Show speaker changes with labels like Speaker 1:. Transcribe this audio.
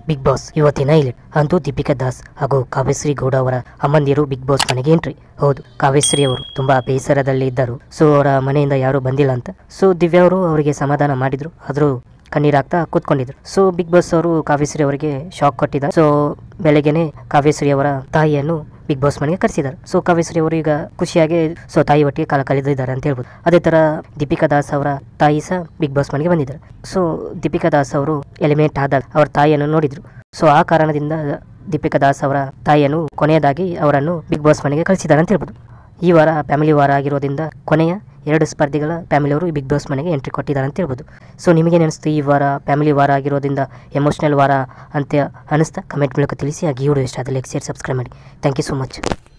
Speaker 1: big boss ಇವತ್ತಿನ ಇಲ್ಲಿ ಅಂತೂ ದೀಪಿಕಾ ದಾಸ್ ಹಾಗೂ ಕಾವ್ಯಶ್ರೀ ಗೌಡ ಅವರ ಅಮ್ಮಂದಿರು ಬಿಗ್ ಬಾಸ್ ಮನೆಗೆ ಎಂಟ್ರಿ ಹೌದು ಕಾವ್ಯಶ್ರೀ ಅವರು ತುಂಬಾ ಬೇಸರದಲ್ಲಿ ಇದ್ದರು ಸೊ ಅವರ ಮನೆಯಿಂದ ಯಾರು ಬಂದಿಲ್ಲ ಅಂತ ಸೊ ದಿವ್ಯಾ ಅವರು ಅವರಿಗೆ ಸಮಾಧಾನ ಮಾಡಿದ್ರು ಆದ್ರೂ ಕಣ್ಣೀರಾಗ್ತಾ ಕೂತ್ಕೊಂಡಿದ್ರು ಸೊ ಬಿಗ್ ಬಾಸ್ ಅವರು ಕಾವ್ಯಶ್ರೀ ಅವರಿಗೆ ಶಾಕ್ ಕೊಟ್ಟಿದ್ದಾರೆ ಸೊ ಬೆಳಗ್ಗೆನೆ ಕಾವ್ಯಶ್ರೀ ಅವರ ತಾಯಿಯನ್ನು ಬಿಗ್ ಬಾಸ್ ಮನೆಗೆ ಕರೆಸಿದ್ದಾರೆ ಸೊ ಕಾವ್ಯಶ್ರೀ ಅವರು ಈಗ ಖುಷಿಯಾಗಿ ಸೊ ತಾಯಿ ಒಟ್ಟಿಗೆ ಕಾಲ ಕಳೆದಿದ್ದಾರೆ ಅಂತ ಹೇಳ್ಬೋದು ಅದೇ ತರ ದೀಪಿಕಾ ದಾಸ್ ಅವರ ತಾಯಿ ಸಹ ಬಿಗ್ ಬಾಸ್ ಮನೆಗೆ ಬಂದಿದ್ದಾರೆ ಸೊ ದೀಪಿಕಾ ದಾಸ್ ಅವರು ಎಲಿಮಿನೇಟ್ ಆದಾಗ ಅವರ ತಾಯಿಯನ್ನು ನೋಡಿದ್ರು ಸೊ ಆ ಕಾರಣದಿಂದ ದೀಪಿಕಾ ದಾಸ್ ಅವರ ತಾಯಿಯನ್ನು ಕೊನೆಯದಾಗಿ ಅವರನ್ನು ಬಿಗ್ ಬಾಸ್ ಮನೆಗೆ ಕಳಿಸಿದ್ದಾರೆ ಅಂತ ಹೇಳ್ಬೋದು ಈ ವಾರ ಫ್ಯಾಮಿಲಿ ವಾರ ಆಗಿರೋದ್ರಿಂದ ಕೊನೆಯ ಎರಡು ಸ್ಪರ್ಧಿಗಳ ಫ್ಯಾಮಿಲಿಯವರು ಬಿಗ್ ಬಾಸ್ ಮನೆಗೆ ಎಂಟ್ರಿ ಕೊಟ್ಟಿದ್ದಾರೆ ಅಂತ ಹೇಳ್ಬೋದು ಸೊ ನಿಮಗೇನು ಅನಿಸ್ತು ಈ ವಾರ ಫ್ಯಾಮಿಲಿ ವಾರ ಆಗಿರೋದ್ರಿಂದ ಎಮೋಷ್ನಲ್ ವಾರ ಅಂತ ಅನಿಸ್ತಾ ಕಮೆಂಟ್ ಮೂಲಕ ತಿಳಿಸಿ ಹಾಗೆ ಈ ವಿಡಿಯೋ ಇಷ್ಟ ಆದರೆ ಲೈಕ್ ಶೇರ್ ಸಬ್ಸ್ಕ್ರೈಬ್ ಮಾಡಿ ಥ್ಯಾಂಕ್ ಯು ಸೊ ಮಚ್